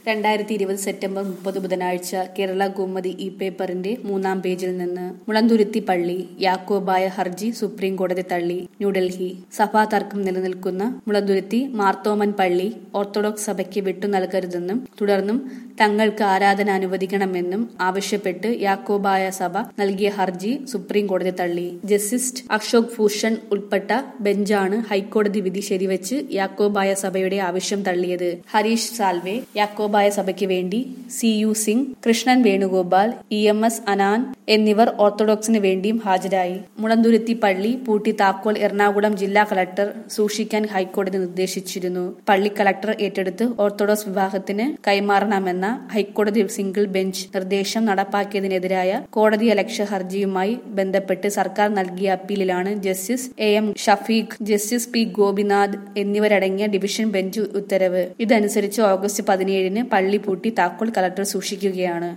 രണ്ടായിരത്തി ഇരുപത് സെപ്റ്റംബർ മുപ്പത് ബുധനാഴ്ച കേരള കൗമുദി ഈ പേപ്പറിന്റെ മൂന്നാം പേജിൽ നിന്ന് മുളന്തുരുത്തി പള്ളി യാക്കോബായ ഹർജി സുപ്രീം കോടതി തള്ളി ന്യൂഡൽഹി സഭാ തർക്കം നിലനിൽക്കുന്ന മുളന്തുരുത്തി മാർത്തോമൻ പള്ളി ഓർത്തഡോക്സ് സഭയ്ക്ക് വിട്ടു നൽകരുതെന്നും തുടർന്നും തങ്ങൾക്ക് ആരാധന അനുവദിക്കണമെന്നും ആവശ്യപ്പെട്ട് യാക്കോബായ സഭ നൽകിയ ഹർജി സുപ്രീം കോടതി തള്ളി ജസ്റ്റിസ് അശോക് ഭൂഷൺ ഉൾപ്പെട്ട ബെഞ്ചാണ് ഹൈക്കോടതി വിധി ശരിവച്ച് യാക്കോബായ സഭയുടെ ആവശ്യം തള്ളിയത് ഹരീഷ് സാൽവെ യാക്കോബായ സഭയ്ക്ക് വേണ്ടി C U Singh Krishnan Venugopal E M S അനാൻ എന്നിവർ ഓർത്തഡോക്സിന് വേണ്ടിയും ഹാജരായി മുളന്തുരുത്തി പള്ളി പൂട്ടി താക്കോൽ എറണാകുളം ജില്ലാ കളക്ടർ സൂക്ഷിക്കാൻ ഹൈക്കോടതി നിർദ്ദേശിച്ചിരുന്നു പള്ളി കളക്ടർ ഏറ്റെടുത്ത് ഓർത്തഡോക്സ് വിഭാഗത്തിന് കൈമാറണമെന്ന ഹൈക്കോടതി സിംഗിൾ ബെഞ്ച് നിർദ്ദേശം നടപ്പാക്കിയതിനെതിരായ കോടതി അലക്ഷ്യ ഹർജിയുമായി ബന്ധപ്പെട്ട് സർക്കാർ നൽകിയ അപ്പീലിലാണ് justice A M Shafeeq justice P Gopinath എന്നിവരടങ്ങിയ ഡിവിഷൻ ബെഞ്ച് ഉത്തരവ് ഇതനുസരിച്ച് ഓഗസ്റ്റ് പതിനേഴിന് പള്ളി പൂട്ടി താക്കോൽ കളക്ടർ സൂക്ഷിക്കുകയാണ്